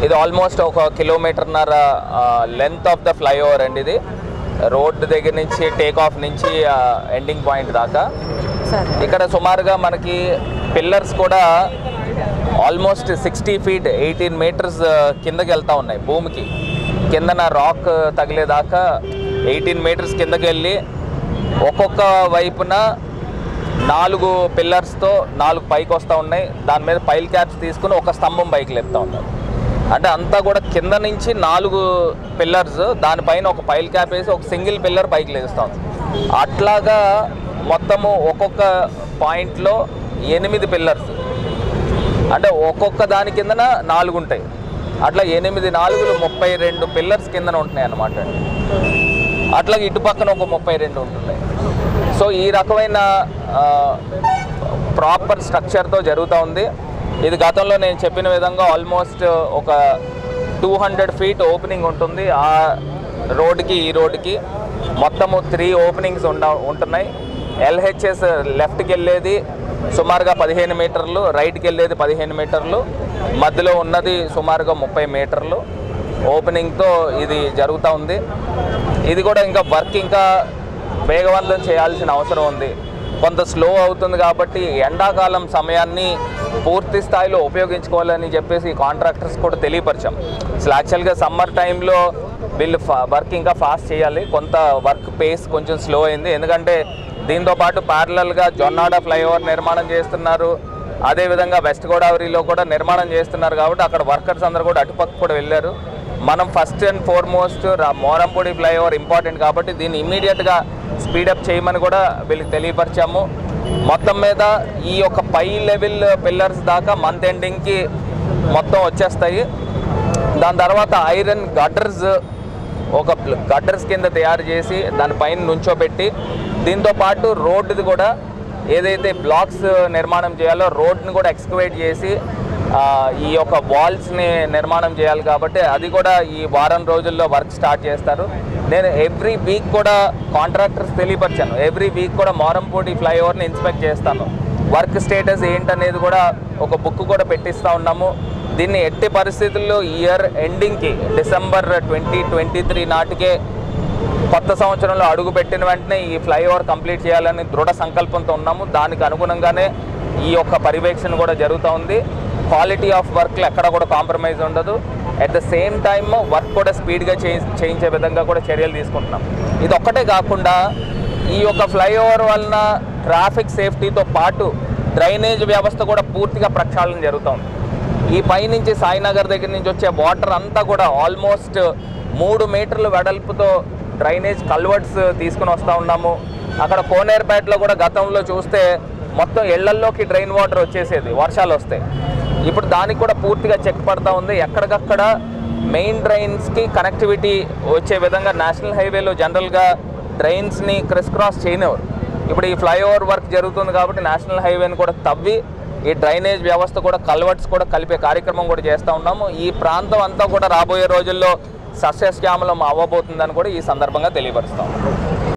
ఇది ఆల్మోస్ట్ ఒక కిలోమీటర్న్నర లెంత్ ఆఫ్ ద ఫ్లైఓవర్ అండి ఇది రోడ్ దగ్గర నుంచి టేక్ ఆఫ్ నుంచి ఎండింగ్ పాయింట్ దాకా సరే ఇక్కడ సుమారుగా మనకి పిల్లర్స్ కూడా almost sixty feet eighteen metres కిందకి వెళ్తా ఉన్నాయి భూమికి కిందన రాక్ తగిలేదాకా ఎయిటీన్ మీటర్స్ కిందకి వెళ్ళి ఒక్కొక్క వైపున నాలుగు పిల్లర్స్తో నాలుగు పైకి వస్తూ ఉన్నాయి దాని మీద పైల్ క్యాప్స్ తీసుకుని ఒక స్తంభం పైకి లేపుతా ఉన్నారు అంటే అంతా కూడా కింద నుంచి నాలుగు పిల్లర్స్ దానిపైన ఒక పైల్ క్యాప్ వేసి ఒక సింగిల్ పిల్లర్ పైకి లేస్తూ ఉంది అట్లాగా మొత్తము ఒక్కొక్క పాయింట్లో ఎనిమిది పిల్లర్స్ అంటే ఒక్కొక్క దాని కిందన నాలుగు ఉంటాయి అట్లా ఎనిమిది నాలుగులు ముప్పై రెండు పిల్లర్స్ కిందన ఉంటున్నాయి అన్నమాట అండి అట్లా ఇటు పక్కన ఒక ముప్పై రెండు ఉంటున్నాయి సో ఈ రకమైన ప్రాపర్ స్ట్రక్చర్తో జరుగుతూ ఉంది ఇది గతంలో నేను చెప్పిన విధంగా ఆల్మోస్ట్ ఒక టూ హండ్రెడ్ ఫీట్ ఓపెనింగ్ ఉంటుంది ఆ రోడ్కి ఈ రోడ్కి మొత్తము త్రీ ఓపెనింగ్స్ ఉండ ఉంటున్నాయి ఎల్హెచ్ఎస్ లెఫ్ట్కి వెళ్ళేది సుమారుగా పదిహేను మీటర్లు రైట్కి వెళ్ళేది పదిహేను మీటర్లు మధ్యలో ఉన్నది సుమారుగా ముప్పై మీటర్లు ఓపెనింగ్తో ఇది జరుగుతూ ఉంది ఇది కూడా ఇంకా వర్క్ ఇంకా వేగవంతం చేయాల్సిన అవసరం ఉంది కొంత స్లో అవుతుంది కాబట్టి ఎండాకాలం సమయాన్ని పూర్తి స్థాయిలో ఉపయోగించుకోవాలని చెప్పేసి కాంట్రాక్టర్స్ కూడా తెలియపరిచాం అసలు యాక్చువల్గా సమ్మర్ టైంలో వీళ్ళు వర్క్ ఇంకా ఫాస్ట్ చేయాలి కొంత వర్క్ పేస్ కొంచెం స్లో అయింది ఎందుకంటే దీంతో పాటు ప్యారలల్గా జొన్నాడ ఫ్లైఓవర్ నిర్మాణం చేస్తున్నారు అదేవిధంగా వెస్ట్ గోదావరిలో కూడా నిర్మాణం చేస్తున్నారు కాబట్టి అక్కడ వర్కర్స్ అందరూ కూడా అటుపక్క కూడా వెళ్ళారు మనం first and foremost Morampudi flyover important కాబట్టి దీన్ని ఇమ్మీడియట్గా స్పీడప్ చేయమని కూడా వీళ్ళకి తెలియపరిచాము మొత్తం మీద ఈ యొక్క పై లెవెల్ పిల్లర్స్ దాకా మంత్ ఎండింగ్కి మొత్తం వచ్చేస్తాయి దాని తర్వాత ఐరన్ గటర్స్ ఒక గటర్స్ కింద తయారు చేసి దానిపైన నుంచోబెట్టి దీంతో పాటు రోడ్డుది కూడా ఏదైతే బ్లాక్స్ నిర్మాణం చేయాలో రోడ్ని కూడా ఎక్స్కవేట్ చేసి ఆ, ఈ యొక్క వాల్స్ని నిర్మాణం చేయాలి కాబట్టి అది కూడా ఈ వారం రోజుల్లో వర్క్ స్టార్ట్ చేస్తారు నేను ఎవ్రీ వీక్ కూడా కాంట్రాక్టర్స్ తెలియపరిచాను ఎవ్రీ వీక్ కూడా మారంపూడి ఫ్లైఓవర్ని ఇన్స్పెక్ట్ చేస్తాను వర్క్ స్టేటస్ ఏంటనేది కూడా ఒక బుక్ కూడా పెట్టిస్తూ ఉన్నాము దీన్ని ఎట్టి పరిస్థితుల్లో ఇయర్ ఎండింగ్కి డిసెంబర్ ట్వంటీ ట్వంటీ త్రీ నాటికే కొత్త సంవత్సరంలో అడుగు పెట్టిన వెంటనే ఈ ఫ్లైఓవర్ కంప్లీట్ చేయాలని దృఢ సంకల్పంతో ఉన్నాము దానికి అనుగుణంగానే ఈ యొక్క పర్యవేక్షణ కూడా జరుగుతూ ఉంది క్వాలిటీ ఆఫ్ వర్క్లు ఎక్కడ కూడా కాంప్రమైజ్ ఉండదు at the same time work కూడా స్పీడ్గా చేయించే విధంగా కూడా చర్యలు తీసుకుంటున్నాం ఇది ఒక్కటే కాకుండా ఈ యొక్క ఫ్లైఓవర్ వలన ట్రాఫిక్ సేఫ్టీతో పాటు డ్రైనేజ్ వ్యవస్థ కూడా పూర్తిగా ప్రక్షాళన జరుగుతుంది ఈ పైనుంచి సాయినగర్ దగ్గర నుంచి వచ్చే వాటర్ అంతా కూడా ఆల్మోస్ట్ మూడు మీటర్ల వెడల్పుతో డ్రైనేజ్ కల్వర్ట్స్ తీసుకుని వస్తూ ఉన్నాము అక్కడ కోనేరుపేటలో కూడా గతంలో చూస్తే మొత్తం ఇళ్లల్లోకి డ్రైన్ వాటర్ వచ్చేసేది వర్షాలు వస్తాయి ఇప్పుడు దానికి కూడా పూర్తిగా చెక్ పడతా ఉంది ఎక్కడికక్కడ మెయిన్ డ్రైన్స్కి కనెక్టివిటీ వచ్చే విధంగా నేషనల్ హైవేలో జనరల్గా డ్రైన్స్ని క్రిస్ క్రాస్ చేయనివ్వరు ఇప్పుడు ఈ ఫ్లైఓవర్ వర్క్ జరుగుతుంది కాబట్టి నేషనల్ హైవేని కూడా తవ్వి ఈ డ్రైనేజ్ వ్యవస్థ కూడా కల్వర్ట్స్ కూడా కలిపే కార్యక్రమం కూడా చేస్తూ ఉన్నాము ఈ ప్రాంతం అంతా కూడా రాబోయే రోజుల్లో సస్యశ్యామలం అవ్వబోతుందని కూడా ఈ సందర్భంగా తెలియపరుస్తాం